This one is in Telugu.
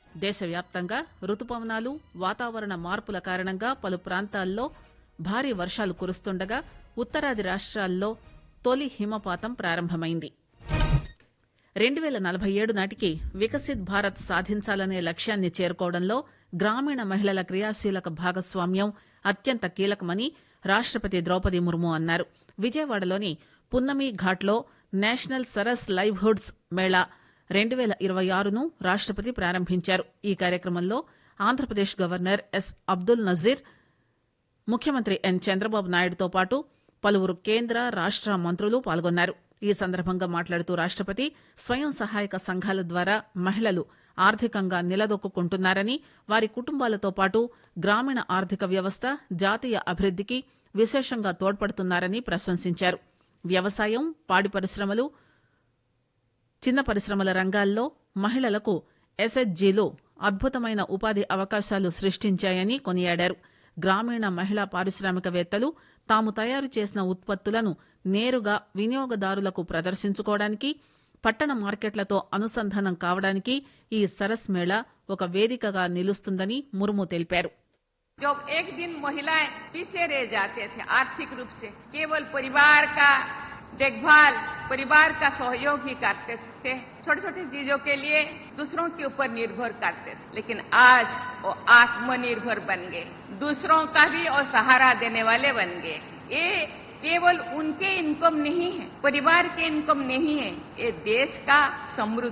దేశవ్యాప్తంగా రుతుపవనాలు వాతావరణ మార్పుల కారణంగా పలు ప్రాంతాల్లో భారీ వర్షాలు కురుస్తుండగా ఉత్తరాది రాష్ట్రాల్లో తొలి హిమపాతం ప్రారంభమైంది రెండు పేల నలభై ఏడు నాటికి వికసిత్ భారత్ సాధించాలనే లక్ష్యాన్ని చేరుకోవడంలో గ్రామీణ మహిళల క్రియాశీలక భాగస్వామ్యం అత్యంత కీలకమని రాష్టపతి ద్రౌపది ముర్ము అన్నారు విజయవాడలోని పున్నమి ఘాట్లో నేషనల్ సరస్ లైవ్హుడ్స్ మేళా రెండు పేల ఇరవై ఆరును రాష్టపతి ప్రారంభించారు ఈ కార్యక్రమంలో ఆంధ్రప్రదేశ్ గవర్నర్ ఎస్ అబ్దుల్ నజీర్ ముఖ్యమంత్రి ఎన్ చంద్రబాబు నాయుడుతో పాటు పలువురు కేంద్ర రాష్ట మంత్రులు పాల్గొన్నారు ఈ సందర్భంగా మాట్లాడుతూ రాష్టపతి స్వయం సహాయక సంఘాల ద్వారా మహిళలు ఆర్థికంగా నిలదొక్కుంటున్నారని వారి కుటుంబాలతో పాటు గ్రామీణ ఆర్థిక వ్యవస్థ జాతీయ అభివృద్దికి విశేషంగా తోడ్పడుతున్నారని ప్రశంసించారు వ్యవసాయం పాడి పరిశ్రమలు చిన్న పరిశ్రమల రంగాల్లో మహిళలకు ఎస్హెచ్జీలు అద్భుతమైన ఉపాధి అవకాశాలు సృష్టించాయని కొనియాడారు గ్రామీణ మహిళా పారిశ్రామికవేత్తలు తాము తయారు చేసిన ఉత్పత్తులను నేరుగా వినియోగదారులకు ప్రదర్శించుకోవడానికి పట్టణ మార్కెట్లతో అనుసంధానం కావడానికి ఈ సరస్ మేళా ఒక వేదికగా నిలుస్తుందని ముర్ము తెలిపారు जब एक दिन महिलाएं पीछे रह जाते थे आर्थिक रूप से केवल परिवार का देखभाल परिवार का सहयोग ही करते थे छोटे छोटे चीजों के लिए दूसरों के ऊपर निर्भर करते थे लेकिन आज वो आत्मनिर्भर बन गए दूसरों का भी और सहारा देने वाले बन गए ये केवल उनके इनकम नहीं है परिवार के इनकम नहीं है ये देश का समृद्धि